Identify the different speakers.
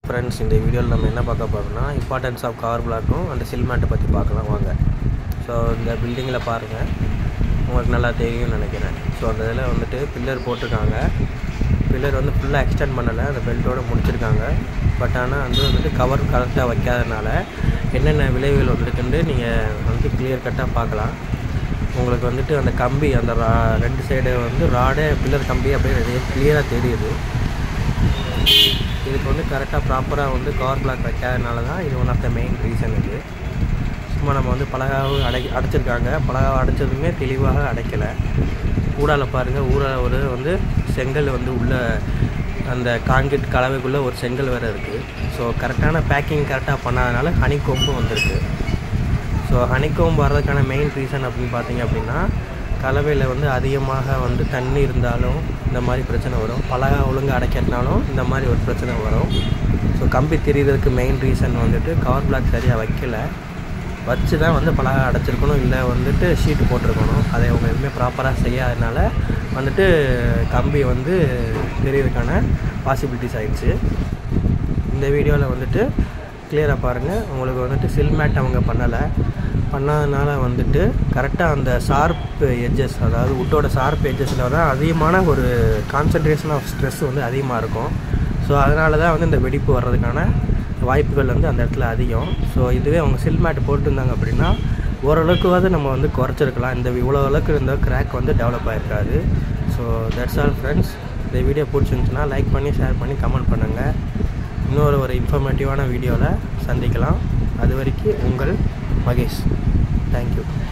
Speaker 1: friends இந்த வீடியோவில் நம்ம என்ன பார்க்க போகிறோம்னா இம்பார்ட்டன்ஸ் ஆஃப் கவர் பிளாக்கும் அந்த சில்மேட்டை பற்றி பார்க்கலாம் வாங்க ஸோ இந்த பில்டிங்கில் பாருங்கள் உங்களுக்கு நல்லா தெரியும்னு நினைக்கிறேன் ஸோ அந்த இதில் வந்துட்டு பில்லர் போட்டிருக்காங்க பில்லர் வந்து ஃபுல்லாக எக்ஸ்டெண்ட் பண்ணலை அந்த பெல்ட்டோடு முடிச்சிருக்காங்க பட் ஆனால் வந்து வந்துட்டு கவர் கரெக்டாக வைக்காதனால என்னென்ன விளைவுகள் வந்திருக்குன்னு நீங்கள் வந்து கிளியர் கட்டாக பார்க்கலாம் உங்களுக்கு வந்துட்டு அந்த கம்பி அந்த ரா ரெண்டு சைடு வந்து ராடே பில்லர் கம்பி அப்படியே கிளியராக தெரியுது இதுக்கு வந்து கரெக்டாக ப்ராப்பராக வந்து கவர் பிளாக் வைக்காதனால தான் இது one of the main reason இது சும்மா நம்ம வந்து பலகாவை அடை அடைச்சிருக்காங்க பலகாவை அடைச்சதுமே தெளிவாக அடைக்கலை ஊடால பாருங்கள் ஊடால ஒரு வந்து செங்கல் வந்து உள்ள அந்த காங்கிரீட் கலவைக்குள்ளே ஒரு செங்கல் வேறு இருக்குது ஸோ கரெக்டான பேக்கிங் கரெக்டாக பண்ணாதனால ஹனிகோம்பும் வந்திருக்கு ஸோ ஹனிகோம் வர்றதுக்கான மெயின் ரீசன் அப்படின்னு பார்த்தீங்க அப்படின்னா கலவையில் வந்து அதிகமாக வந்து தண்ணி இருந்தாலும் இந்த மாதிரி பிரச்சனை வரும் பலகா ஒழுங்காக அடைக்கிறதுனாலும் இந்த மாதிரி ஒரு பிரச்சனை வரும் ஸோ கம்பி தெரிகிறதுக்கு மெயின் ரீசன் வந்துட்டு கவர் பிளாக் சரியாக வைக்கல வச்சு தான் வந்து பலகா அடைச்சிருக்கணும் இல்லை வந்துட்டு ஷீட்டு போட்டிருக்கணும் அதை அவங்க எதுவுமே ப்ராப்பராக செய்யாதனால வந்துட்டு கம்பி வந்து தெரியறதுக்கான பாசிபிலிட்டிஸ் ஆயிடுச்சு இந்த வீடியோவில் வந்துட்டு கிளியராக பாருங்கள் உங்களுக்கு வந்துட்டு சில்மேட் அவங்க பண்ணலை பண்ணாதனால வந்துட்டு கரெக்டாக அந்த ஷார்ப் எட்ஜஸ் அதாவது உட்டோட ஷார்ப் எட்ஜஸில் தான் அதிகமான ஒரு கான்சன்ட்ரேஷன் ஆஃப் ஸ்ட்ரெஸ் வந்து அதிகமாக இருக்கும் ஸோ அதனால தான் வந்து இந்த வெடிப்பு வர்றதுக்கான வாய்ப்புகள் வந்து அந்த இடத்துல அதிகம் ஸோ இதுவே அவங்க சில்மேட் போட்டிருந்தாங்க அப்படின்னா ஓரளவுக்குவாவது நம்ம வந்து குறைச்சிருக்கலாம் இந்த இவ்வளோ அளவுக்கு இருந்த கிராக் வந்து டெவலப் ஆகிருக்காது ஸோ தட்ஸ் ஆல் ஃப்ரெண்ட்ஸ் இந்த வீடியோ பிடிச்சிருந்துச்சுன்னா லைக் பண்ணி ஷேர் பண்ணி கமெண்ட் பண்ணுங்கள் இன்னொரு ஒரு இன்ஃபர்மேட்டிவான வீடியோவில் சந்திக்கலாம் அது வரைக்கும் உங்கள் மகேஷ் தேங்க்யூ